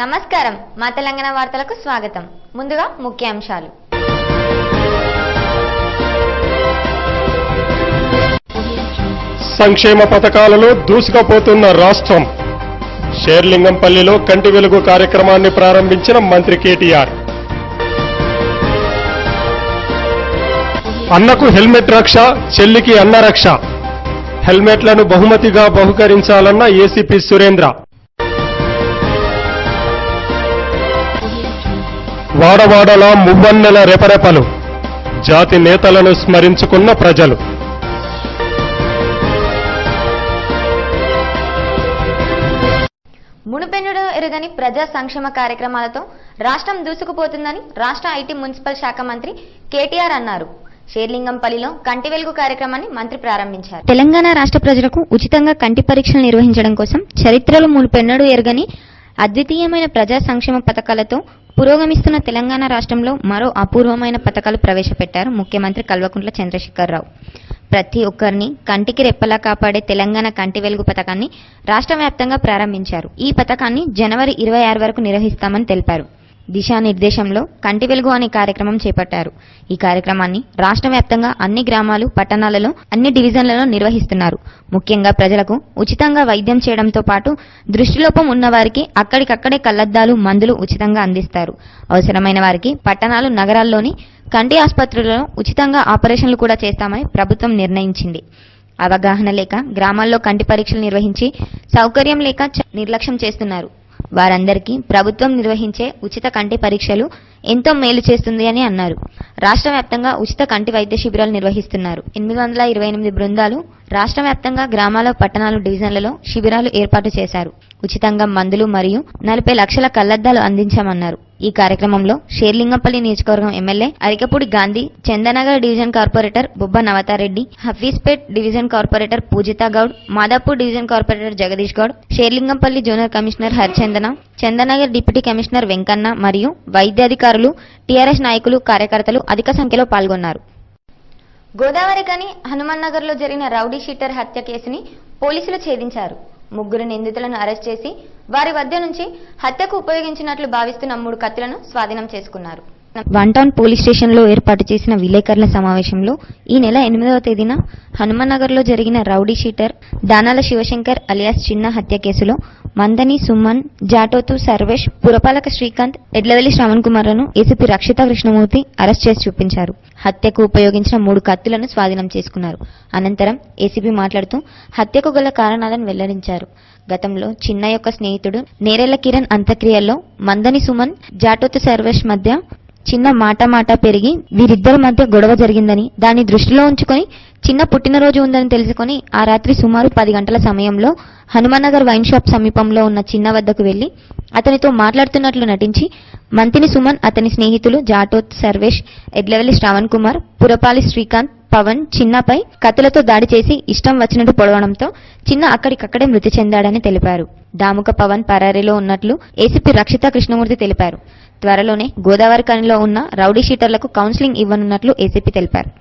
నమస్కారం మా తెలంగాణ వార్తలకు స్వాగతం ముందుగా ముఖ్యాంశాలు సంక్షేమ పథకాలలో దూసుకుపోతున్న రాష్ట్రం షేర్లింగంపల్లిలో కంటి వెలుగు కార్యక్రమాన్ని ప్రారంభించిన మంత్రి కేటీఆర్ అన్నకు హెల్మెట్ రక్ష చెల్లికి అన్న రక్ష హెల్మెట్లను బహుమతిగా బహుకరించాలన్న ఏసీపీ సురేంద్ర వాడవాడలా మువ్వన్నెల రెపరెపలు జాతి నేతలను స్మరించుకున్న ప్రజలు మునుపెన్నుడు ఎరుగని ప్రజా సంక్షేమ కార్యక్రమాలతో రాష్ట్రం దూసుకుపోతుందని రాష్ట్ర ఐటీ మున్సిపల్ శాఖ మంత్రి కేటీఆర్ అన్నారు షేర్లింగంపల్లిలో కంటి వెలుగు కార్యక్రమాన్ని మంత్రి ప్రారంభించారు తెలంగాణ రాష్ట్ర ప్రజలకు ఉచితంగా కంటి పరీక్షలు నిర్వహించడం కోసం చరిత్రలో మునుపెన్నడూ ఎరగని అద్వితీయమైన ప్రజా సంక్షేమ పథకాలతో పురోగమిస్తున్న తెలంగాణ రాష్ట్రంలో మరో అపూర్వమైన పథకాలు ప్రవేశపెట్టారు ముఖ్యమంత్రి కల్వకుంట్ల చంద్రశేఖరరావు ప్రతి ఒక్కరిని కంటికి రెప్పలా కాపాడే తెలంగాణ కంటి వెలుగు పథకాన్ని రాష్ట్ర వ్యాప్తంగా ప్రారంభించారు ఈ పథకాన్ని జనవరి ఇరవై ఆరు వరకు నిర్వహిస్తామని తెలిపారు దిశానిర్దేశంలో కంటి వెలుగు అనే కార్యక్రమం చేపట్టారు ఈ కార్యక్రమాన్ని రాష్ట్ర వ్యాప్తంగా అన్ని గ్రామాలు పట్టణాలలో అన్ని డివిజన్లలో నిర్వహిస్తున్నారు ముఖ్యంగా ప్రజలకు ఉచితంగా వైద్యం చేయడంతో పాటు దృష్టిలోపం ఉన్న వారికి అక్కడికక్కడే కళ్లద్దాలు మందులు ఉచితంగా అందిస్తారు అవసరమైన వారికి పట్టణాలు నగరాల్లోని కంటి ఆసుపత్రులలో ఉచితంగా ఆపరేషన్లు కూడా చేస్తామని ప్రభుత్వం నిర్ణయించింది అవగాహన లేక గ్రామాల్లో కంటి పరీక్షలు నిర్వహించి సౌకర్యం లేక చ- నిర్లక్ష్యం చేస్తున్నారు వారందరికీ ప్రభుత్వం నిర్వహించే ఉచిత కంటి పరీక్షలు ఎంతో మేలు చేస్తుంది అని అన్నారు రాష్ట్ర వ్యాప్తంగా ఉచిత కంటి వైద్య శిబిరాలు నిర్వహిస్తున్నారు ఎనిమిది వందల ఇరవై ఎనిమిది బృందాలు రాష్ట్ర వ్యాప్తంగా గ్రామాల పట్టణాలు డివిజన్లలో శిబిరాలు ఏర్పాటు చేశారు ఉచితంగా మందులు మరియు నలభై లక్షల కళ్లద్దాలు అందించామన్నారు ఈ కార్యక్రమంలో షేర్లింగంపల్లి నియోజకవర్గం MLA Arikapudi Gandhi Chandanagar division corporator బుబ్బ Navatha Reddy Hafeezpet division corporator Pujitha Goud Madhapur division corporator Jagadish Goud Serilingampally zonal commissioner హరిచందన చందనగర్ డిప్యూటీ కమిషనర్ వెంకన్న మరియు వైద్యాధికారులు టీఆర్ఎస్ నాయకులు కార్యకర్తలు అధిక సంఖ్యలో పాల్గొన్నారు గోదావరి కని హనుమాన్ నగర్ లో జరిగిన రౌడీ షీటర్ హత్య కేసుని పోలీసులు ఛేదించారు ముగ్గురు నిందితులను అరెస్ట్ చేసి వారి వద్ద నుంచి హత్యకు ఉపయోగించినట్లు భావిస్తున్న మూడు కత్తులను స్వాధీనం చేసుకున్నారు వన్ టౌన్ పోలీస్ స్టేషన్ లో ఏర్పాటు చేసిన విలేకరుల సమావేశంలో ఈ నెల ఎనిమిదవ తేదీన హనుమాన్ నగర్ లో జరిగిన rowdy sheeter Danala Shivashankar alias Chinna హత్య కేసులో మందని సుమన్ జాటోతు సర్వేష్ పురపాలక శ్రీకాంత్ ఎడ్లవెల్లి శ్రవణ్ కుమార్లను ఏసీపీ రక్షిత కృష్ణమూర్తి అరెస్ట్ చేసి చూపించారు హత్యకు ఉపయోగించిన మూడు కత్తులను స్వాధీనం చేసుకున్నారు అనంతరం ఏసీపీ మాట్లాడుతూ హత్యకు గల కారణాలను వెల్లడించారు గతంలో చిన్న యొక్క స్నేహితుడు నేరెళ్ల కిరణ్ అంత్యక్రియల్లో మందని సుమన్ జాటోతు సర్వేష్ మధ్య చిన్న మాట మాట పెరిగి వీరిద్దరి మధ్య గొడవ జరిగిందని దాన్ని దృష్టిలో ఉంచుకొని చిన్న పుట్టినరోజు ఉందని తెలుసుకొని ఆ రాత్రి సుమారు పది గంటల సమయంలో హనుమానగర్ వైన్ షాప్ సమీపంలో ఉన్న చిన్న వద్దకు వెళ్లి అతనితో మాట్లాడుతున్నట్లు నటించి మంతిని సుమన్ అతని స్నేహితులు జాటోత్ సర్వేష్ ఎడ్లవెల్లి శ్రావణ్ కుమార్ పురపాలి శ్రీకాంత్ పవన్ చిన్నపై కత్తులతో దాడి చేసి ఇష్టం వచ్చినట్టు పొడవడంతో చిన్న అక్కడికక్కడే మృతి చెందాడని తెలిపారు దాముక పవన్ పరారీలో ఉన్నట్లు ఏసీపీ రక్షిత కృష్ణమూర్తి తెలిపారు త్వరలోనే గోదావరి కనిలో ఉన్న రౌడీ షీటర్లకు కౌన్సిలింగ్ ఇవ్వనున్నట్లు ఏసీపీ తెలిపారు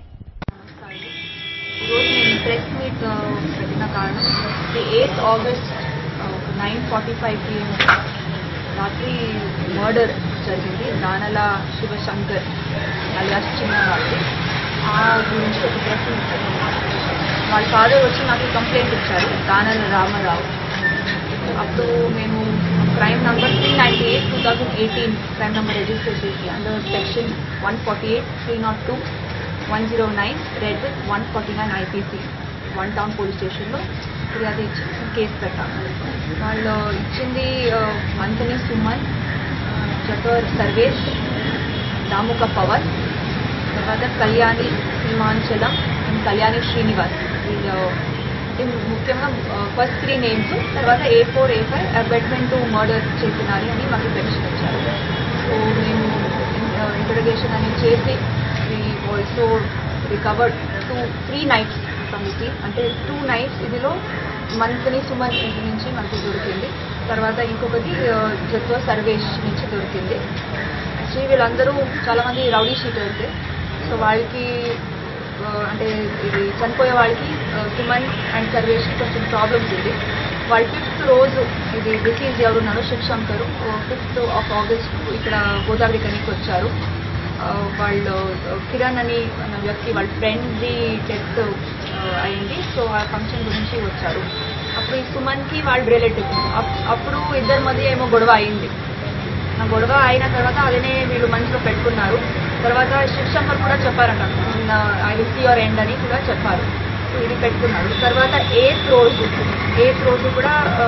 ఈరోజు నేను ప్రెస్ మీట్ ఆ, పెట్టిన కారణం the eighth August nine forty five PM రాత్రి మర్డర్ జరిగింది దానల శివశంకర్ అలియాస్ చిన్న రాత్రి ఆ గురించి ఒక ప్రెస్ మీట్ పెట్టాను. వాళ్ళ ఫాదర్ వచ్చి నాకు కంప్లైంట్ ఇచ్చారు దానల రామారావు అప్పుడు మేము crime number three ninety eight two thousand eighteen crime number register చేసి under section one forty eight three naught two one zero nine read with one forty nine IPC one town police స్టేషన్లో ఫిర్యాదు ఇచ్చి case పెట్టాము వాళ్ళు ఇచ్చింది ఆ, మంతని సుమన్ జతోర్ సర్వేష్ దాముక పవన్ తర్వాత Kalyani Himanchalam and Kalyani Srinivas వీళ్ళు అంటే ముఖ్యంగా ఫస్ట్ త్రీ నేమ్స్ తర్వాత A four A five abetment murder చేసినారు అని మాకు పెన్షన్ వచ్చారు సో మేము ఇంటర్గేషన్ అనేది చేసి also recovered two three knives from the team అంటే టూ నైట్స్ ఇదిలో మంత్ని సుమన్ ఇంటి నుంచి మనకు దొరికింది తర్వాత ఇంకొకటి జత్వ సర్వేష్ నుంచి దొరికింది యాక్చువల్లీ వీళ్ళందరూ చాలామంది రౌడీ షీటర్స్ సో వాళ్ళకి అంటే ఇది చనిపోయే వాళ్ళకి ఆ, సుమన్ అండ్ సర్వేష్ కొంచెం ప్రాబ్లమ్స్ ఉంది వాళ్ళు ఫిఫ్త్ రోజు ఇది డిసీజ్ ఎవరున్నారో శివశంకర్ ఫిఫ్త్ ఆఫ్ ఆగస్ట్ ఇక్కడ గోదావరి కనికి వచ్చారు ఆ, వాళ్ళు ఆ, కిరణ్ అని అన్న వ్యక్తి వాళ్ళ ఫ్రెండ్ది డెత్ అయింది సో ఆ ఫంక్షన్ గురించి వచ్చారు అప్పుడు ఈ సుమన్కి వాళ్ళ రిలేటివ్ అప్పుడు ఇద్దరి మధ్య ఏమో గొడవ అయింది ఆ గొడవ అయిన తర్వాత అదనే వీళ్ళు మనసులో పెట్టుకున్నారు తర్వాత శివశంకర్ కూడా చెప్పారంట I will see your end అని కూడా చెప్పారు సో ఇది పెట్టుకున్నారు తర్వాత ఎయిత్ రోజు ఎయిత్ రోజు కూడా ఆ,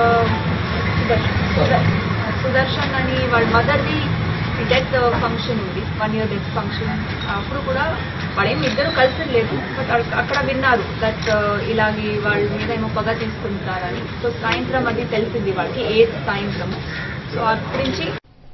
సుదర్శన్ సుదర్శన్ అని వాళ్ళ మదర్ది డెత్ ఫంక్షన్ ఉంది వన్ ఇయర్ డెత్ ఫంక్షన్ అప్పుడు కూడా వాళ్ళేం ఇద్దరు కలిసి లేదు బట్ అక్కడ విన్నారు దట్ ఇలాగే వాళ్ళ మీద ఏమో పగ తీసుకుంటారని సో సాయంత్రం అది తెలిసింది వాళ్ళకి ఎయిత్ సాయంత్రం సో అక్కడి నుంచి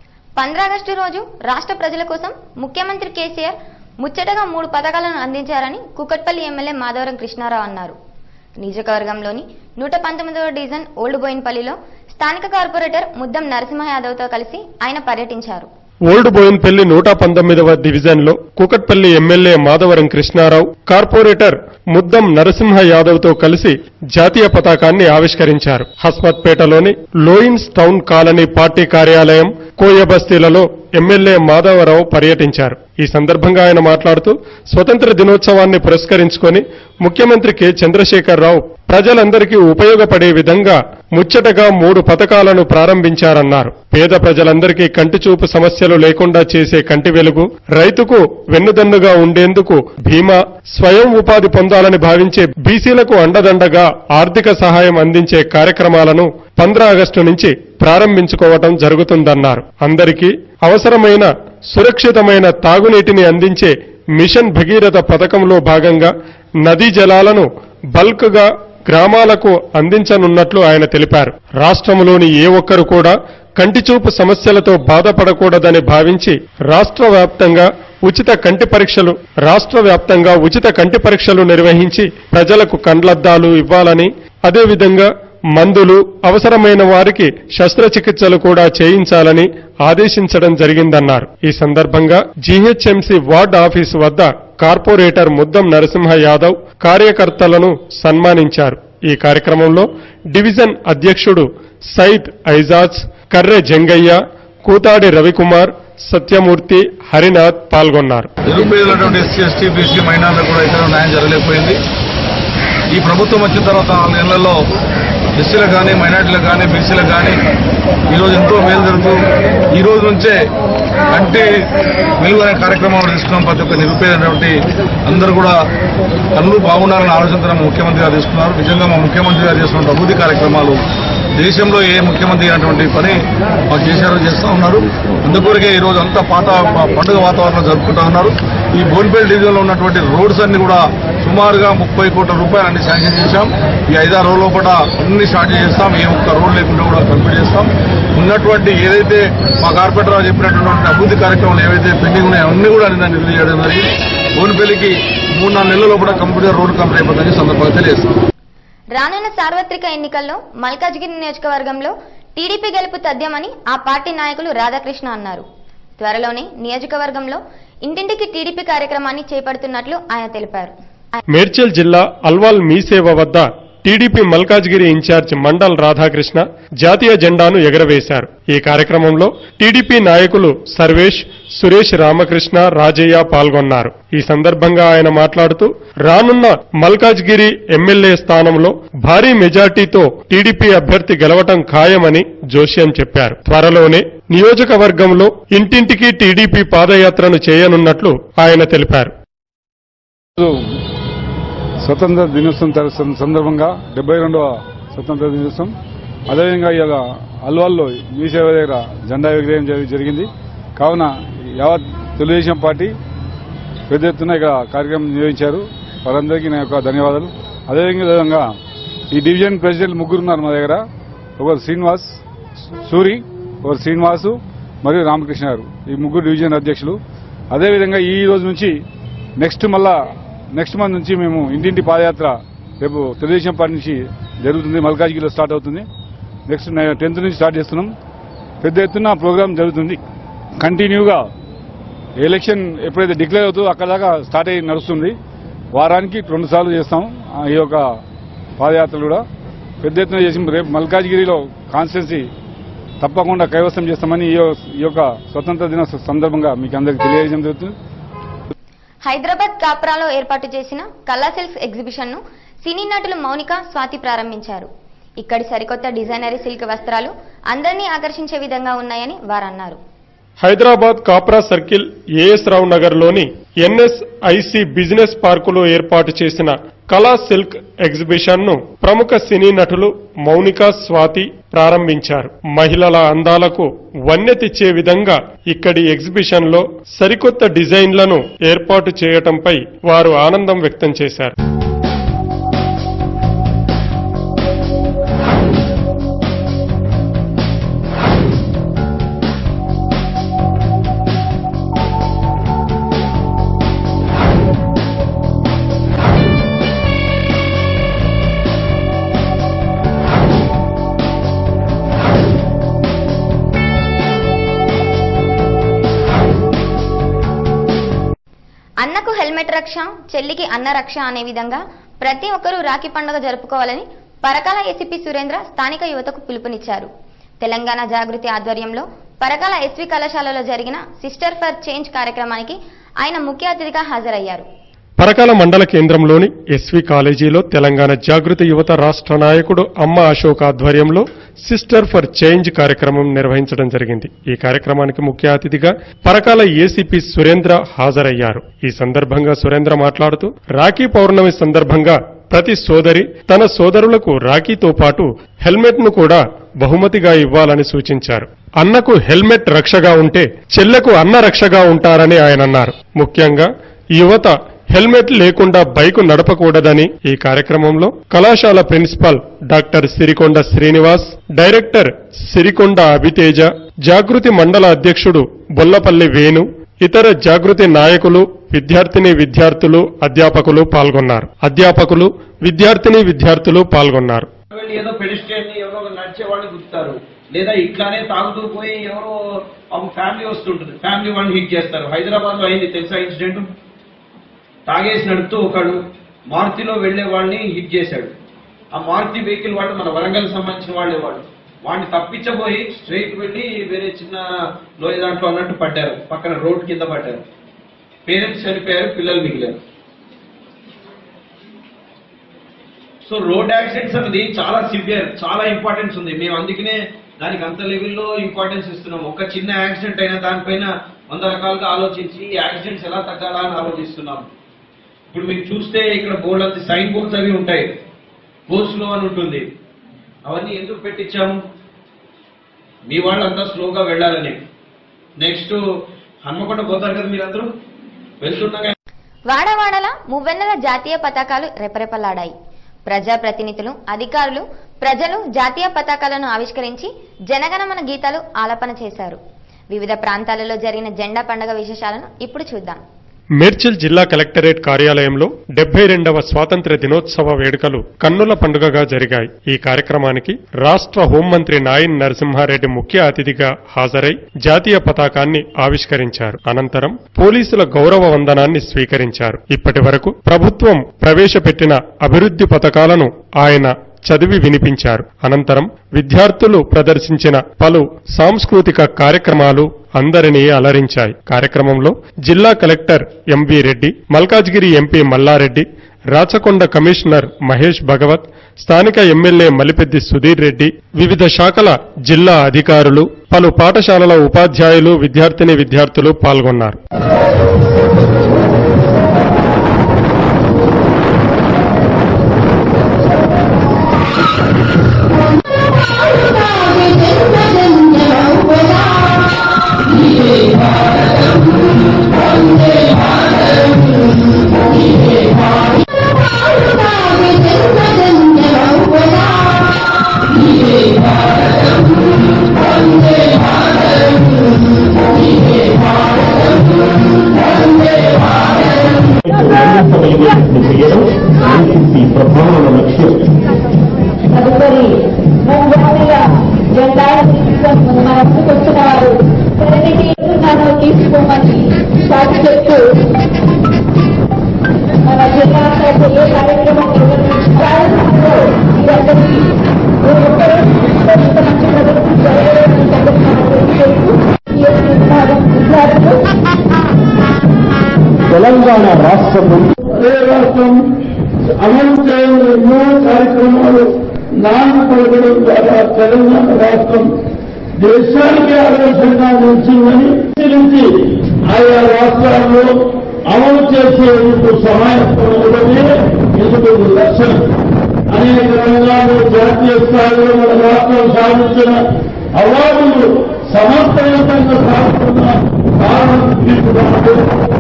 ఆగస్టు రోజు రాష్ట్ర ప్రజల కోసం ముఖ్యమంత్రి కేసీఆర్ ముచ్చటగా మూడు పథకాలను అందించారని కుకట్పల్లి ఎమ్మెల్యే మాధవరం కృష్ణారావు అన్నారు నియోజకవర్గంలోని నూట పంతొమ్మిదవ డివిజన్ ఓల్డ్ బోయిన్పల్లిలో స్థానిక కార్పొరేటర్ ముద్దం నరసింహ యాదవ్తో కలిసి ఆయన పర్యటించారు ఓల్డ్ బోయిన్పల్లి నూట పంతొమ్మిదవ డివిజన్ లో కుకట్పల్లి ఎమ్మెల్యే మాధవరం కృష్ణారావు కార్పొరేటర్ ముద్దం నరసింహ యాదవ్ తో కలిసి జాతీయ పతాకాన్ని ఆవిష్కరించారు హస్మత్పేటలోని లోయిన్స్ టౌన్ కాలనీ పార్టీ కార్యాలయం కోయబస్తీలలో ఎమ్మెల్యే మాధవరావు పర్యటించారు ఈ సందర్భంగా ఆయన మాట్లాడుతూ స్వతంత్ర దినోత్సవాన్ని పురస్కరించుకొని ముఖ్యమంత్రి కె చంద్రశేఖరరావు ప్రజలందరికీ ఉపయోగపడే విధంగా ముచ్చటగా మూడు పథకాలను ప్రారంభించారన్నారు పేద ప్రజలందరికీ కంటిచూపు సమస్యలు లేకుండా చేసే కంటి వెలుగు రైతుకు వెన్నుదన్నుగా ఉండేందుకు బీమా స్వయం ఉపాధి పొందాలని భావించే బీసీలకు అండదండగా ఆర్థిక సహాయం అందించే కార్యక్రమాలను పంద్రా ఆగస్టు నుంచి ప్రారంభించుకోవటం జరుగుతుందన్నారు అందరికీ అవసరమైన సురక్షితమైన తాగునీటిని అందించే మిషన్ భగీరథ పథకంలో భాగంగా నదీ జలాలను బల్క్ గా గ్రామాలకు అందించనున్నట్లు ఆయన తెలిపారు రాష్ట్రంలోని ఏ ఒక్కరు కూడా కంటిచూపు సమస్యలతో బాధపడకూడదని భావించి రాష్ట్ర వ్యాప్తంగా ఉచిత కంటి పరీక్షలు రాష్ట్ర వ్యాప్తంగా ఉచిత కంటి పరీక్షలు నిర్వహించి ప్రజలకు కండ్లద్దాలు ఇవ్వాలని అదేవిధంగా మందులు అవసరమైన వారికి శస్త్రచికిత్సలు కూడా చేయించాలని ఆదేశించడం జరిగిందన్నారు ఈ సందర్భంగా జీహెచ్ఎంసీ వార్డ్ ఆఫీసు వద్ద కార్పొరేటర్ ముద్దం నరసింహ యాదవ్ కార్యకర్తలను సన్మానించారు ఈ కార్యక్రమంలో డివిజన్ అధ్యక్షుడు సైద్ ఐజాజ్ కర్రె జంగయ్య కూతాడి రవికుమార్ సత్యమూర్తి హరినాథ్ పాల్గొన్నారు నిరుపేదలైనటువంటి ఎస్సీ ఎస్టీ బీసీ మైనార్లకు కూడా ఇతర న్యాయం జరగలేకపోయింది ఈ ప్రభుత్వం వచ్చిన తర్వాత నాలుగు నెలల్లో ఎస్సీలకు కానీ మైనార్టీలకు కానీ బీసీలకు కానీ ఈరోజు ఎంతో మేలు జరుగుతూ ఈ రోజు నుంచే కంటి వెలుగు అనే కార్యక్రమం తీసుకున్నాం ప్రతి ఒక్క నిరుపేదైనటువంటి అందరూ కూడా కళ్ళు బాగుండాలనే ఆలోచనతో మా ముఖ్యమంత్రి గారు తీసుకున్నారు నిజంగా మా ముఖ్యమంత్రి గారు చేస్తున్న అభివృద్ధి కార్యక్రమాలు దేశంలో ఏ ముఖ్యమంత్రి అయినటువంటి పని మా కేసీఆర్ చేస్తూ ఉన్నారు అందుకొరకే ఈ రోజు అంతా పాత ప- పండుగ వాతావరణం జరుపుకుంటా ఉన్నారు ఈ బోన్పేట డివిజన్ లో ఉన్నటువంటి రోడ్స్ అన్ని కూడా సుమారుగా ముప్పై కోట్ల రూపాయలు అన్ని శాంక్షన్ చేశాం ఈ ఐదారు రోజుల లోపల అన్ని స్టార్ట్ చేస్తాం ఏ ఒక్క రోడ్ లేకుండా కూడా కంప్లీట్ చేస్తాం ఉన్నటువంటి ఏదైతే మా కార్పొరేటర్ గారు చెప్పినటువంటి అభివృద్ధి కార్యక్రమాలు ఏవైతే పెండింగ్ ఉన్నాయో అన్ని కూడా నిన్న నిధులు చేయడం జరిగింది బోన్పల్లికి మూడు నాలుగు నెలల లోపల కంప్యూటర్ రోడ్ కంప్లీట్ అయిపోతుందని ఈ సందర్భంగా తెలియజేస్తాం రానున్న సార్వత్రిక ఎన్నికల్లో మల్కాజ్గిరి నియోజకవర్గంలో టీడీపీ గెలుపు తథ్యమని ఆ పార్టీ నాయకులు రాధాకృష్ణ అన్నారు త్వరలోనే నియోజకవర్గంలో ఇంటింటికి టీడీపీ కార్యక్రమాన్ని చేపడుతున్నట్లు ఆయన తెలిపారు మేడ్చల్ జిల్లా అల్వాల్ మీసేవ వద్ద టీడీపీ మల్కాజ్గిరి ఇన్ఛార్జ్ మండల్ రాధాకృష్ణ జాతీయ జెండాను ఎగరవేశారు ఈ కార్యక్రమంలో టీడీపీ నాయకులు సర్వేష్ సురేష్ రామకృష్ణ రాజయ్య పాల్గొన్నారు ఈ సందర్భంగా ఆయన మాట్లాడుతూ రానున్న మల్కాజ్గిరి ఎమ్మెల్యే స్థానంలో భారీ మెజార్టీతో టీడీపీ అభ్యర్థి గెలవటం ఖాయమని జోష్యం చెప్పారు త్వరలోనే నియోజకవర్గంలో ఇంటింటికి టీడీపీ పాదయాత్రను చేయనున్నట్లు ఆయన తెలిపారు స్వతంత్ర దినోత్సవం తర- సం- సందర్భంగా డెబ్బై రెండవ స్వతంత్ర దినోత్సవం అదేవిధంగా ఇవాళ అల్వాల్లో మీ సేవ దగ్గర జెండా విగ్రహం జరి- జరిగింది కావున యావత్ తెలుగుదేశం పార్టీ పెద్ద ఎత్తున ఇక కార్యక్రమం నిర్వహించారు వారందరికీ నా యొక్క ధన్యవాదాలు అదేవిధంగా ఈ డివిజన్ ప్రెసిడెంట్ ముగ్గురు ఉన్నారు మా దగ్గర ఒకరు శ్రీనివాస్ సూరి ఒకరు శ్రీనివాసు మరియు రామకృష్ణ గారు ఈ ముగ్గురు డివిజన్ అధ్యక్షులు అదేవిధంగా ఈ రోజు నుంచి నెక్స్ట్ మళ్ళా నెక్స్ట్ మంత్ నుంచి మేము ఇంటింటి పాదయాత్ర రేపు తెలుగుదేశం పార్టీ నుంచి జరుగుతుంది మల్కాజ్గిరిలో స్టార్ట్ అవుతుంది నెక్స్ట్ టెన్త్ నుంచి స్టార్ట్ చేస్తున్నాం పెద్ద ఎత్తున ప్రోగ్రామ్ జరుగుతుంది కంటిన్యూగా ఎలక్షన్ ఎప్పుడైతే డిక్లేర్ అవుతుందో అక్కడ దాకా స్టార్ట్ అయ్యి నడుస్తుంది వారానికి రెండు సార్లు చేస్తాం ఆ, ఈ యొక్క పాదయాత్రలు కూడా పెద్ద ఎత్తున చేసి రేపు మల్కాజ్గిరిలో కాన్స్టిట్యున్సీ తప్పకుండా కైవసం చేస్తామని ఈ యొ- ఈ యొక్క స్వతంత్ర దిన సందర్భంగా మీకు అందరికీ తెలియజేయడం జరుగుతుంది హైదరాబాద్ కాప్రాలో ఏర్పాటు చేసిన కళా సిల్క్స్ ఎగ్జిబిషన్ ను సినీ నటులు మౌనిక స్వాతి ప్రారంభించారు ఇక్కడి సరికొత్త డిజైనరీ సిల్క్ వస్త్రాలు అందరినీ ఆకర్షించే విధంగా ఉన్నాయని వారన్నారు హైదరాబాద్ కాప్రా సర్కిల్ ఏఎస్ రావు నగర్ లోని ఎన్ఎస్ఐసి బిజినెస్ పార్కులో ఏర్పాటు చేసిన కళా సిల్క్ ఎగ్జిబిషన్ ను ప్రముఖ సినీ నటులు మౌనిక స్వాతి ప్రారంభించారు మహిళల అందాలకు వన్నె తెచ్చే విధంగా ఇక్కడి ఎగ్జిబిషన్ లో సరికొత్త డిజైన్లను ఏర్పాటు చేయటంపై వారు ఆనందం వ్యక్తం చేశారు అన్నకు హెల్మెట్ రక్ష చెల్లికి అన్న రక్ష అనే విధంగా ప్రతి ఒక్కరూ రాఖీ పండుగ జరుపుకోవాలని పరకాల ఏసీపీ సురేంద్ర స్థానిక యువతకు పిలుపునిచ్చారు తెలంగాణ జాగృతి ఆధ్వర్యంలో పరకాల ఎస్వి కళాశాలలో జరిగిన సిస్టర్ ఫర్ చేంజ్ కార్యక్రమానికి ఆయన ముఖ్య అతిథిగా హాజరయ్యారు పరకాల మండల కేంద్రంలోని ఎస్వి కాలేజీలో తెలంగాణ జాగృతి యువత రాష్ట్ర నాయకుడు అమ్మ అశోక్ ఆధ్వర్యంలో సిస్టర్ ఫర్ చేంజ్ కార్యక్రమం నిర్వహించడం జరిగింది ఈ కార్యక్రమానికి ముఖ్య అతిథిగా పరకాల ఏసీపీ సురేంద్ర హాజరయ్యారు ఈ సందర్భంగా సురేంద్ర మాట్లాడుతూ రాఖీ పౌర్ణమి సందర్భంగా ప్రతి సోదరి తన సోదరులకు రాఖీతో పాటు హెల్మెట్ ను కూడా బహుమతిగా ఇవ్వాలని సూచించారు అన్నకు హెల్మెట్ రక్షగా ఉంటే చెల్లెకు అన్న రక్షగా ఉంటారని ఆయన అన్నారు ముఖ్యంగా యువత హెల్మెట్ లేకుండా బైకు నడపకూడదని ఈ కార్యక్రమంలో కళాశాల principal doctor Sirikonda Srinivas director Sirikonda Abhiteja Jagruthi మండల అధ్యక్షుడు బొల్లపల్లి వేణు ఇతర జాగృతి నాయకులు విద్యార్థిని విద్యార్థులు అధ్యాపకులు పాల్గొన్నారు అధ్యాపకులు విద్యార్థిని విద్యార్థులు పాల్గొన్నారు వెళ్ళి ఏదో పెడిస్ట్రియన్ ఎవరో ఒకరు నడిచే వాళ్ళని గుర్తారు లేదా ఇట్లానే తాగుతూ పోయి ఎవరో ఒక ఫ్యామిలీ వస్తుంటుంది ఫ్యామిలీ వాళ్ళని హిట్ చేస్తారు హైదరాబాద్ లో అయింది తెలుసా ఇన్సిడెంట్ తాగేసి నడుపుతూ ఒకడు మారుతిలో వెళ్లే వాళ్ళని హిట్ చేశాడు ఆ మారుతి వెహికల్ వాళ్ళు మన వరంగల్ సంబంధించిన వాళ్ళే వాళ్ళు వాడిని తప్పించబోయి స్ట్రైట్ వెళ్ళి వేరే చిన్న లోయ దాంట్లో అన్నట్టు పడ్డారు పక్కన రోడ్ కింద పడ్డారు పేరెంట్స్ చనిపోయారు పిల్లలు మిగిలారు సో రోడ్ యాక్సిడెంట్స్ అనేది చాలా సివియర్ చాలా ఇంపార్టెన్స్ ఉంది మేము అందుకనే దానికి అంత లెవెల్లో ఇంపార్టెన్స్ ఇస్తున్నాం ఒక చిన్న యాక్సిడెంట్ అయినా దానిపైన వంద రకాలుగా ఆలోచించి ఈ యాక్సిడెంట్స్ ఎలా తగ్గాలా అని ఆలోచిస్తున్నాం ఇప్పుడు మీరు చూస్తే ఇక్కడ బోర్డు అంత సైన్ బోర్డ్స్ అవి ఉంటాయి గో స్లో అని ఉంటుంది అవన్నీ ఎందుకు పెట్టించాము మీ వాళ్ళంతా స్లోగా వెళ్ళాలని నెక్స్ట్ హన్మకొండ పోతారు కదా మీరందరూ వెళ్తుండగా వాడవాడల మువ్వెన్నెల జాతీయ పతాకాలు రెపరెపలాడాయి ప్రజాప్రతినిధులు అధికారులు ప్రజలు జాతీయ పతాకాలను ఆవిష్కరించి జనగణమన గీతాలు ఆలపన చేశారు వివిధ ప్రాంతాలలో జరిగిన జెండా పండుగ విశేషాలను ఇప్పుడు చూద్దాం మేడ్చల్ జిల్లా కలెక్టరేట్ కార్యాలయంలో డెబ్బై రెండవ స్వాతంత్ర్య దినోత్సవ వేడుకలు కన్నుల పండుగగా జరిగాయి ఈ కార్యక్రమానికి రాష్ట్ర హోంమంత్రి నాయన్ నరసింహారెడ్డి ముఖ్య అతిథిగా హాజరై జాతీయ పతాకాన్ని ఆవిష్కరించారు అనంతరం పోలీసుల గౌరవ వందనాన్ని స్వీకరించారు ఇప్పటి వరకు ప్రభుత్వం ప్రవేశపెట్టిన అభివృద్ధి పథకాలను ఆయన చదివి వినిపించారు అనంతరం విద్యార్థులు ప్రదర్శించిన పలు సాంస్కృతిక కార్యక్రమాలు అందరినీ అలరించాయి కార్యక్రమంలో జిల్లా collector MV Reddy Malkajgiri MP Mallareddy Rachakonda commissioner Mahesh Bhagwat స్థానిక ఎమ్మెల్యే మలిపెద్ది సుధీర్ రెడ్డి వివిధ శాఖల జిల్లా అధికారులు పలు పాఠశాలల ఉపాధ్యాయులు విద్యార్థిని విద్యార్థులు పాల్గొన్నారు తదుపరి ముందుగా జెండాలు తీసుకొని మన ముందుకు వచ్చినారు సెరెనిటీ నన్ను తీసుకోమని సాటి చెప్తూ మన జిల్లా తెలంగాణ రాష్ట్రం అదే రాష్ట్రం అమలు చేయని ఎన్నో కార్యక్రమాలు నాలుగు పలకడం ద్వారా తెలంగాణ రాష్ట్రం దేశానికి ఆదర్శంగా నిలిచిందని పరిశీలించి ఆయా రాష్ట్రాల్లో అమలు చేసేందుకు సహాయపడమే ఇందుకు లక్ష్యం అనేక రంగాల్లో జాతీయ స్థాయిలో మన రాష్ట్రం సాధించిన అవార్డులు సమర్థవంతంగా సాగుతున్న కారణం తీసుకున్నాడు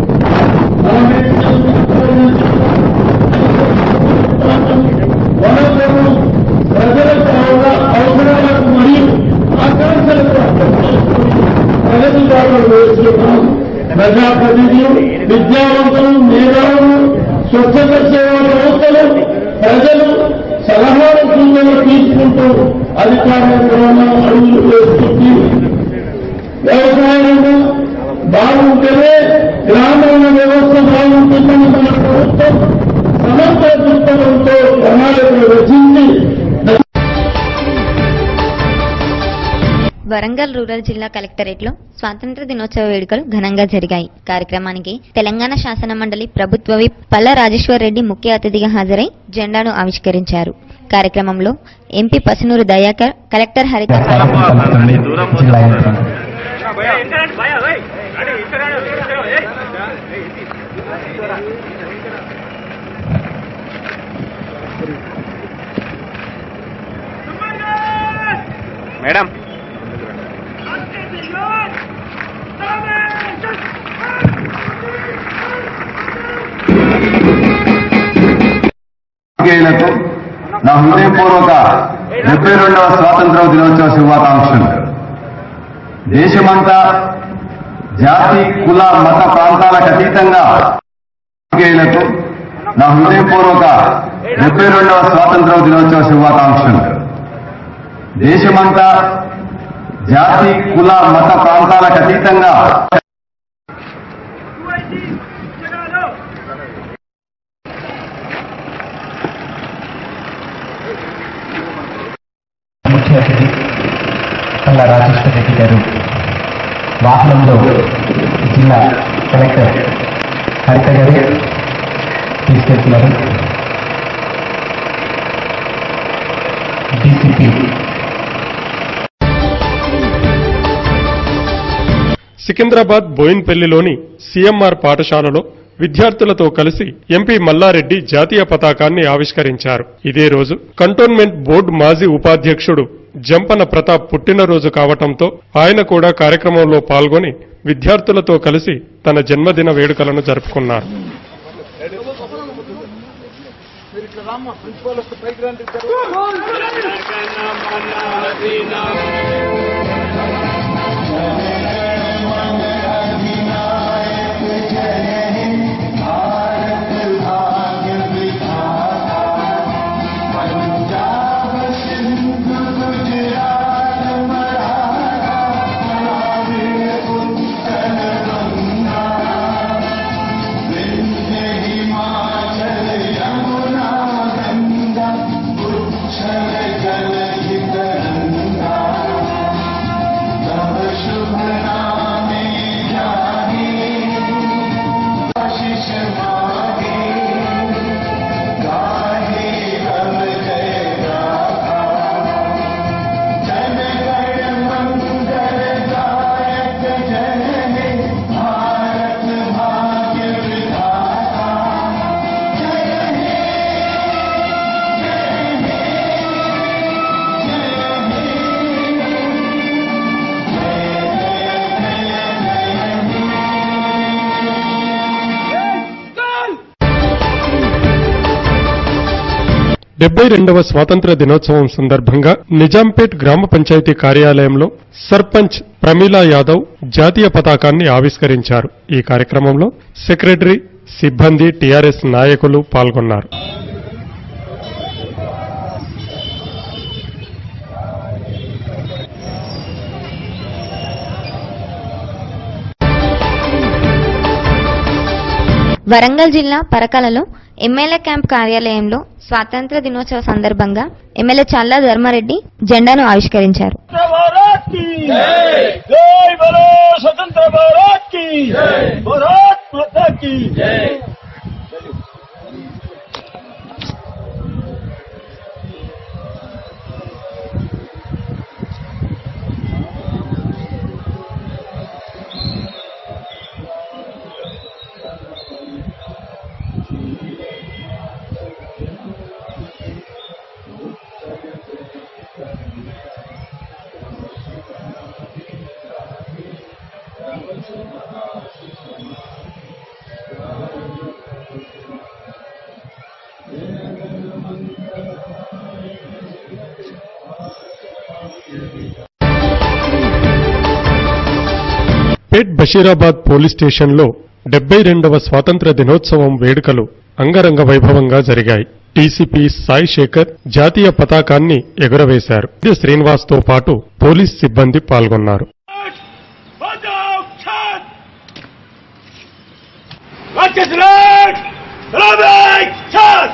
వనరులను ప్రజలకు అవగా- అవసరాలకు మరియు ఆకాంక్షలకు అర్థం చేసుకుని ప్రగతి బాటలు వేస్తున్నాం ప్రజాప్రతినిధులు విద్యావంతులు మేధావులు స్వచ్ఛత సేవా వ్యవస్థలు ప్రజలు సలహాలు సూచనలు తీసుకుంటూ అధికారంలో అడుగులు వేస్తుంది వ్యవసాయంలో బాగుంటేనే గ్రామీణ వ్యవస్థ బాగుంటుందని మన ప్రభుత్వం సమర్థ దృక్పథంతో ప్రణాళికలు రచించి వరంగల్ రూరల్ జిల్లా కలెక్టరేట్లో స్వాతంత్ర దినోత్సవ వేడుకలు ఘనంగా జరిగాయి కార్యక్రమానికి తెలంగాణ శాసన మండలి ప్రభుత్వ విప్ పల్ల రాజేశ్వర్ రెడ్డి ముఖ్య అతిథిగా హాజరై జెండాను ఆవిష్కరించారు కార్యక్రమంలో ఎంపీ పసునూరు దయాకర్ కలెక్టర్ హరిత జిల్లా యంత్రం మేడం పాత్రికేయులకు నా హృదయపూర్వక డెబ్బై రెండవ స్వాతంత్ర దినోత్సవ శుభాకాంక్షలు దేశమంతా జాతి కుల మత ప్రాంతాలకు అతీతంగా పాత్రికేయులకు నా హృదయపూర్వక డెబ్బై రెండవ స్వాతంత్ర దినోత్సవ శుభాకాంక్షలు దేశమంతా జాతి కుల మత ప్రాంతాలకు అతీతంగా ముఖ్య అతిథి పల్లా రాజేశ్వర రెడ్డి గారు వాహనంలో జిల్లా కలెక్టర్ హరిత గారు తీసుకెళ్తున్నారు డీసీపీ సికింద్రాబాద్ బోయిన్పల్లిలోని సీఎంఆర్ పాఠశాలలో విద్యార్థులతో కలిసి ఎంపీ మల్లారెడ్డి జాతీయ పతాకాన్ని ఆవిష్కరించారు ఇదే రోజు కంటోన్మెంట్ బోర్డు మాజీ ఉపాధ్యక్షుడు జంపన ప్రతాప్ పుట్టినరోజు కావటంతో ఆయన కూడా కార్యక్రమంలో పాల్గొని విద్యార్థులతో కలిసి తన జన్మదిన వేడుకలను జరుపుకున్నారు డెబ్బై రెండవ స్వాతంత్ర దినోత్సవం సందర్భంగా నిజాంపేట్ గ్రామ పంచాయతీ కార్యాలయంలో సర్పంచ్ ప్రమీలా యాదవ్ జాతీయ పతాకాన్ని ఆవిష్కరించారు ఈ కార్యక్రమంలో సెక్రటరీ సిబ్బంది టీఆర్ఎస్ నాయకులు పాల్గొన్నారు వరంగల్ జిల్లా పరకాలలో ఎమ్మెల్యే క్యాంప్ కార్యాలయంలో స్వాతంత్ర దినోత్సవ సందర్భంగా ఎమ్మెల్యే చల్లా ధర్మారెడ్డి జెండాను ఆవిష్కరించారు भारत की जय बोलो स्वतंत्र भारत की भारत माता की పేట్ బషీరాబాద్ పోలీస్ స్టేషన్లో డెబ్బై రెండవ స్వాతంత్ర దినోత్సవం వేడుకలు అంగరంగ వైభవంగా జరిగాయి టీసీపీ సాయి శేఖర్ జాతీయ పతాకాన్ని ఎగురవేశారు ఇది శ్రీనివాస్తో పాటు పోలీస్ సిబ్బంది పాల్గొన్నారు Rocket Red! Robert Shot!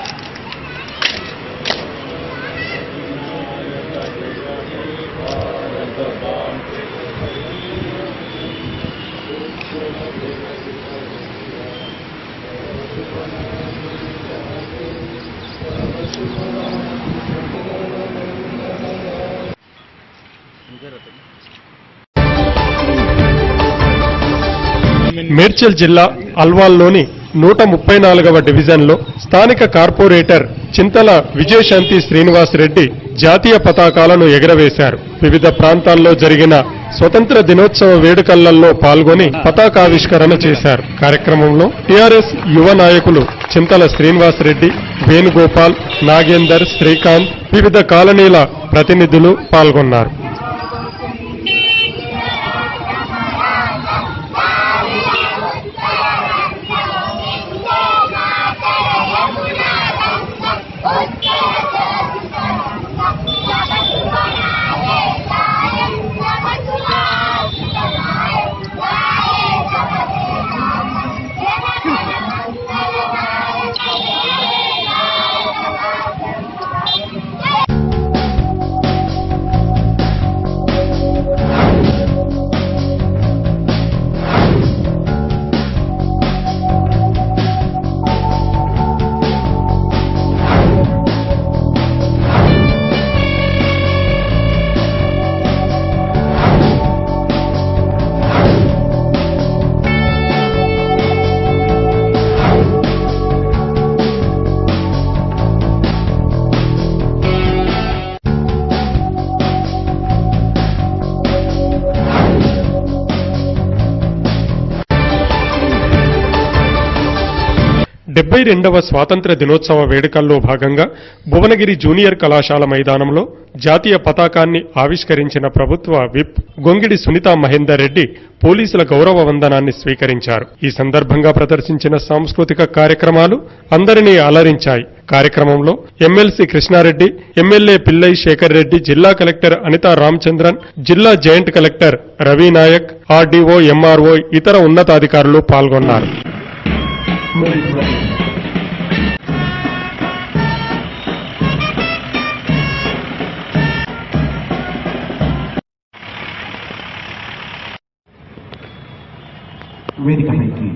Medchal జిల్లా అల్వాల్లోని నూట ముప్పై నాలుగవ డివిజన్లో స్థానిక కార్పొరేటర్ చింతల విజయశాంతి శ్రీనివాస్ రెడ్డి జాతీయ పతాకాలను ఎగరవేశారు వివిధ ప్రాంతాల్లో జరిగిన స్వతంత్ర దినోత్సవ వేడుకలలో పాల్గొని పతాకావిష్కరణ చేశారు కార్యక్రమంలో టీఆర్ఎస్ యువ నాయకులు చింతల శ్రీనివాస్ రెడ్డి వేణుగోపాల్ నాగేందర్ శ్రీకాంత్ వివిధ కాలనీల ప్రతినిధులు పాల్గొన్నారు డెబ్బై రెండవ స్వాతంత్ర దినోత్సవ వేడుకల్లో భాగంగా భువనగిరి జూనియర్ కళాశాల మైదానంలో జాతీయ పతాకాన్ని ఆవిష్కరించిన ప్రభుత్వ విప్ గొంగిడి సునీతా మహేందర్ రెడ్డి పోలీసుల గౌరవ వందనాన్ని స్వీకరించారు ఈ సందర్భంగా ప్రదర్శించిన సాంస్కృతిక కార్యక్రమాలు అందరినీ అలరించాయి కార్యక్రమంలో ఎమ్మెల్సీ కృష్ణారెడ్డి ఎమ్మెల్యే పిల్లై శేఖర్ రెడ్డి జిల్లా కలెక్టర్ అనితా రామచంద్రన్ జిల్లా joint collector Ravi Nayak RDO MRO ఇతర ఉన్నతాధికారులు పాల్గొన్నారు వేదికపైకి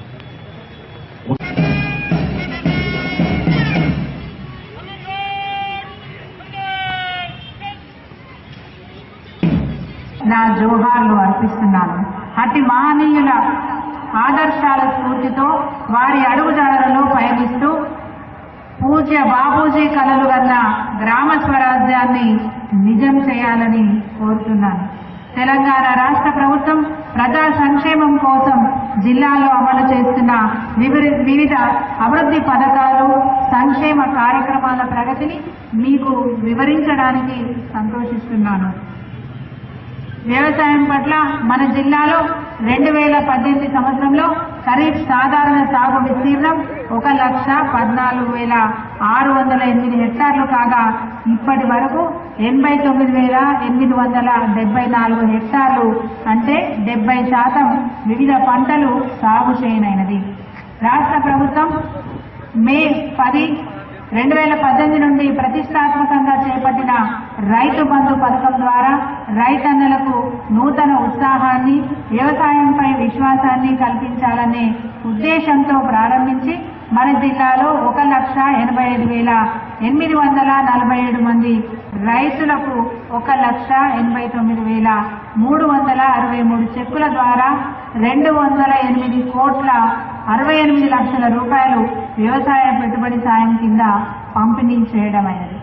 నా జోహార్లు అర్పిస్తున్నాను అట్టి మహనీయుల ఆదర్శాల స్ఫూర్తితో వారి అడుగుజాడలలో పయనిస్తూ పూజ్య బాపూజీ కలలు కన్న గ్రామ స్వరాజ్యాన్ని నిజం చేయాలని కోరుతున్నాను తెలంగాణ రాష్ట్ర ప్రభుత్వం ప్రజా సంక్షేమం కోసం జిల్లాలో అమలు చేస్తున్న వివిధ వివిధ అభివృద్ధి పథకాలు సంక్షేమ కార్యక్రమాల ప్రగతిని మీకు వివరించడానికి సంతోషిస్తున్నాను వ్యవసాయం పట్ల మన జిల్లాలో రెండు వేల పద్దెనిమిది సంవత్సరంలో ఖరీఫ్ సాధారణ సాగు విస్తీర్ణం ఒక లక్ష పద్నాలుగు వేల ఆరు వందల ఎనిమిది హెక్టార్లు కాగా ఇప్పటి వరకు ఎనభై తొమ్మిది వేల ఎనిమిది వందల డెబ్బై నాలుగు హెక్టార్లు అంటే డెబ్బై శాతం వివిధ పంటలు సాగు చేయనైనది రాష్ట్ర ప్రభుత్వం మే పది రెండు వేల పద్దెనిమిది నుండి ప్రతిష్టాత్మకంగా చేపట్టిన రైతు బంధు పథకం ద్వారా రైతన్నలకు నూతన ఉత్సాహాన్ని వ్యవసాయంపై విశ్వాసాన్ని కల్పించాలనే ఉద్దేశంతో ప్రారంభించి మన జిల్లాలో ఒక లక్ష ఎనభై ఐదు వేల ఎనిమిది వందల నలభై ఏడు మంది రైతులకు ఒక లక్ష ఎనభై తొమ్మిది వేల మూడు వందల అరవై మూడు చెక్కుల ద్వారా రెండు వందల ఎనిమిది కోట్ల అరవై ఎనిమిది లక్షల రూపాయలు వ్యవసాయ పెట్టుబడి సాయం కింద పంపిణీ చేయడమైనది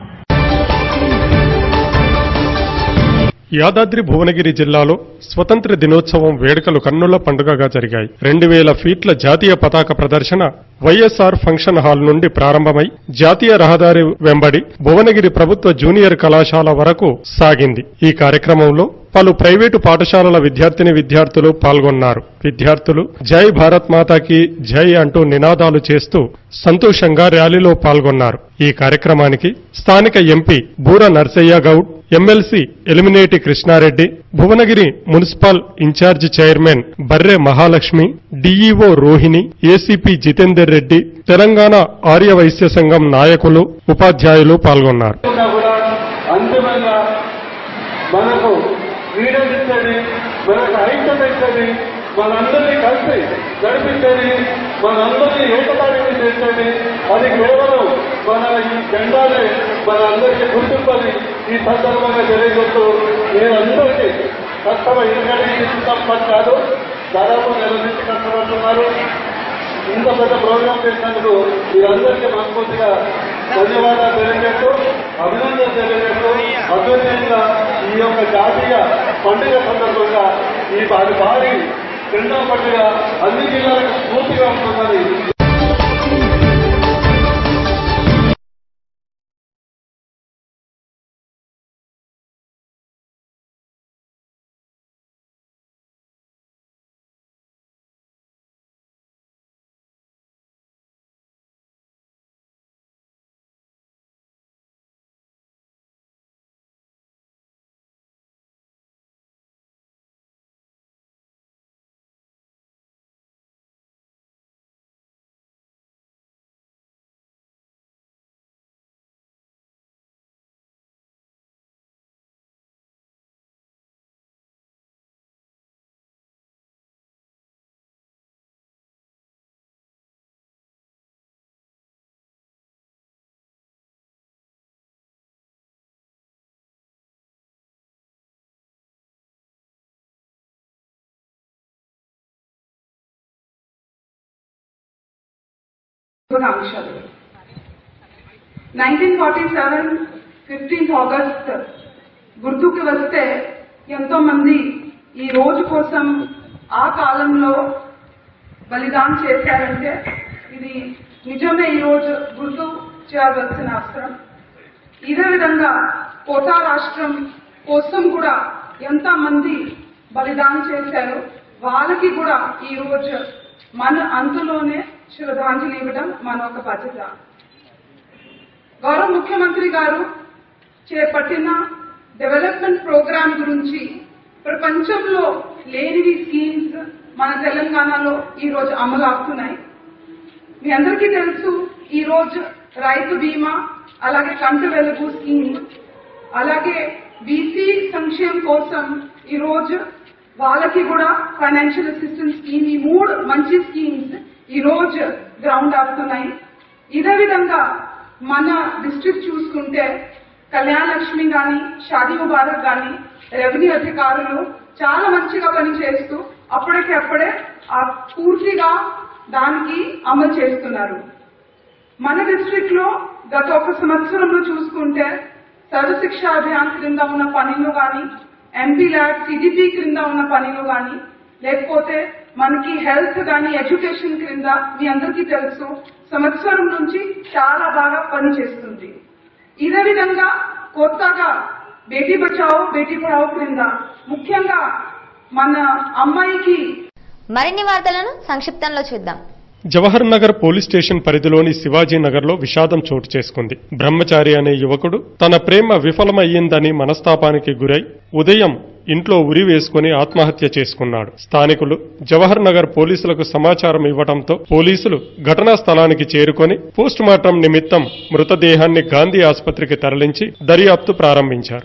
యాదాద్రి భువనగిరి జిల్లాలో స్వతంత్ర దినోత్సవం వేడుకలు కన్నుల పండుగగా జరిగాయి రెండు వేల ఫీట్ల జాతీయ పతాక ప్రదర్శన వైఎస్ఆర్ ఫంక్షన్ హాల్ నుండి ప్రారంభమై జాతీయ రహదారి వెంబడి భువనగిరి ప్రభుత్వ జూనియర్ కళాశాల వరకు సాగింది ఈ కార్యక్రమంలో పలు ప్రైవేటు పాఠశాలల విద్యార్థిని విద్యార్థులు పాల్గొన్నారు విద్యార్థులు జై భారత్ మాతాకి జై అంటూ నినాదాలు చేస్తూ సంతోషంగా ర్యాలీలో పాల్గొన్నారు ఈ కార్యక్రమానికి స్థానిక MP Boora Narsaiah Goud MLC Elimineti Krishnareddy Bhuvanagiri municipal incharge chairman Barre Mahalakshmi DEO Rohini ACP Jitender Reddy Telangana Arya Vysya సంఘం నాయకులు ఉపాధ్యాయులు పాల్గొన్నారు కూడా అంతిమంగా మనకు ఫ్రీడమ్ ఇస్తుంది మనకు ఐక్యత ఇస్తుంది మనందరినీ కలిసి నడిపించేది మనందరినీ ఏకతాటిని చేసేది అది కేవలం మన ఈ జెండానే మన అందరికీ గుర్తింపని ఈ సందర్భంగా తెలియజేస్తూ మీరందరికీ కష్టమై ఎందుకంటే తప్పని కాదు దాదాపు నెల నుంచి కష్టపడుతున్నారు ఇంత పెద్ద ప్రోగ్రాం చేసినందుకు మీరందరికీ మనస్ఫూర్తిగా ధన్యవాదాలు తెలియజేస్తూ అభినందనలు తెలియజేస్తూ అద్భుతంగా ఈ యొక్క జాతీయ పండుగ సందర్భంగా ఈ అది భారీ రెండో పండుగ అన్ని జిల్లాలకు స్ఫూర్తిగా ఉంటుందని శుభాకాంక్షలు nineteen forty seven fifteenth August గుర్తుకు వస్తే ఎంతో మంది ఈ రోజు కోసం ఆ కాలంలో బలిదానం చేశారంటే ఇది నిజమే ఈ రోజు గుర్తు చేయవలసిన అవసరం ఇదే విధంగా కోటా రాష్ట్రం కోసం కూడా ఎంత మంది బలిదానం చేశారు వాళ్ళకి కూడా ఈ రోజు మన అంతులోనే శ్రద్ధాంజలి ఇవ్వడం మన ఒక బాధ్యత గౌరవ ముఖ్యమంత్రి గారు చేపట్టిన డెవలప్మెంట్ ప్రోగ్రామ్ గురించి ప్రపంచంలో లేనివి స్కీమ్స్ మన తెలంగాణలో ఈ రోజు అమలు అవుతున్నాయి మీ అందరికీ తెలుసు ఈ రోజు రైతు బీమా అలాగే కంటి వెలుగు స్కీమ్ అలాగే బీసీ సంక్షేమం కోసం ఈ రోజు వాళ్ళకి కూడా ఫైనాన్షియల్ అసిస్టెన్స్ స్కీమ్ ఈ మూడు మంచి స్కీమ్స్ ఈ రోజు గ్రౌండ్ అవుతున్నాయి ఇదే విధంగా మన డిస్ట్రిక్ట్ చూసుకుంటే కళ్యాణ లక్ష్మి గాని షాదీ ముబారక్ గాని రెవెన్యూ అధికారులు చాలా మంచిగా పనిచేస్తూ అప్పటికి అప్పుడే ఆ పూర్తిగా దానికి అమలు చేస్తున్నారు మన డిస్ట్రిక్ట్ లో గత ఒక సంవత్సరంలో చూసుకుంటే సర్వశిక్ష అభియాన్ క్రింద ఉన్న పనులు కానీ ఎంపీ ల్యాబ్ సిడిపి క్రింద ఉన్న పనులు కానీ లేకపోతే మనకి హెల్త్ కానీ ఎడ్యుకేషన్ క్రింద మీ అందరికీ తెలుసు సంవత్సరం నుంచి చాలా బాగా పనిచేస్తుంది ఇదే విధంగా కొత్తగా బేటీ బచావో బేటీ పడావో క్రింద ముఖ్యంగా మన అమ్మాయికి మరిన్ని వార్తలను సంక్షిప్తంలో చూద్దాం జవహర్ నగర్ పోలీస్ స్టేషన్ పరిధిలోని శివాజీ నగర్లో విషాదం చోటు చేసుకుంది బ్రహ్మచారి అనే యువకుడు తన ప్రేమ విఫలమయ్యిందని మనస్తాపానికి గురై ఉదయం ఇంట్లో ఉరి వేసుకుని ఆత్మహత్య చేసుకున్నాడు స్థానికులు జవహర్ నగర్ పోలీసులకు సమాచారం ఇవ్వడంతో పోలీసులు ఘటనా స్థలానికి చేరుకొని పోస్టుమార్టం నిమిత్తం మృతదేహాన్ని గాంధీ ఆసుపత్రికి తరలించి దర్యాప్తు ప్రారంభించారు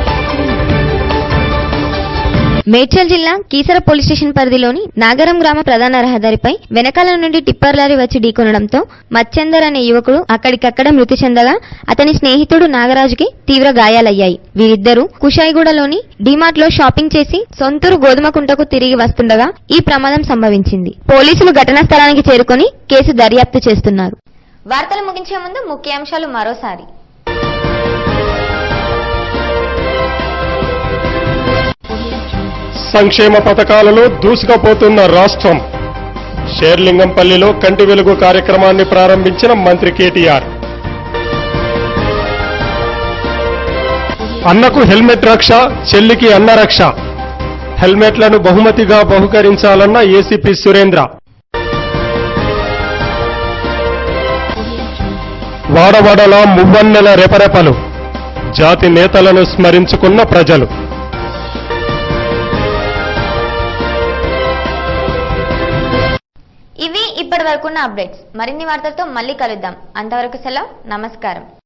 మేడ్చల్ జిల్లా కీసర పోలీస్ స్టేషన్ పరిధిలోని నాగరం గ్రామ ప్రధాన రహదారిపై వెనకాల నుండి టిప్పర్ లారీ వచ్చి ఢీకొనడంతో మత్స్యందర్ అనే యువకుడు అక్కడికక్కడ మృతి చెందగా అతని స్నేహితుడు నాగరాజుకి తీవ్ర గాయాలయ్యాయి వీరిద్దరూ కుషాయిగూడలోని డిమార్ట్ లో షాపింగ్ చేసి సొంతూరు గోధుమకుంటకు తిరిగి వస్తుండగా ఈ ప్రమాదం సంభవించింది పోలీసులు ఘటనా స్థలానికి చేరుకొని కేసు దర్యాప్తు చేస్తున్నారు వార్తలు ముగించే ముందు ముఖ్యాంశాలు మరోసారి సంక్షేమ పథకాలలో దూసుకుపోతున్న రాష్ట్రం షేర్లింగంపల్లిలో కంటి వెలుగు కార్యక్రమాన్ని ప్రారంభించిన మంత్రి కేటీఆర్ అన్నకు హెల్మెట్ రక్ష చెల్లికి అన్న రక్ష హెల్మెట్లను బహుమతిగా బహుకరించాలన్న ఏసీపీ సురేంద్ర వాడవాడలా మువ్వన్నెల రెపరెపలు జాతి నేతలను స్మరించుకున్న ప్రజలు ఇవి ఇప్పటి వరకున్న అప్డేట్స్ మరిన్ని వార్తలతో మళ్ళీ కలుద్దాం అంతవరకు సెలవు నమస్కారం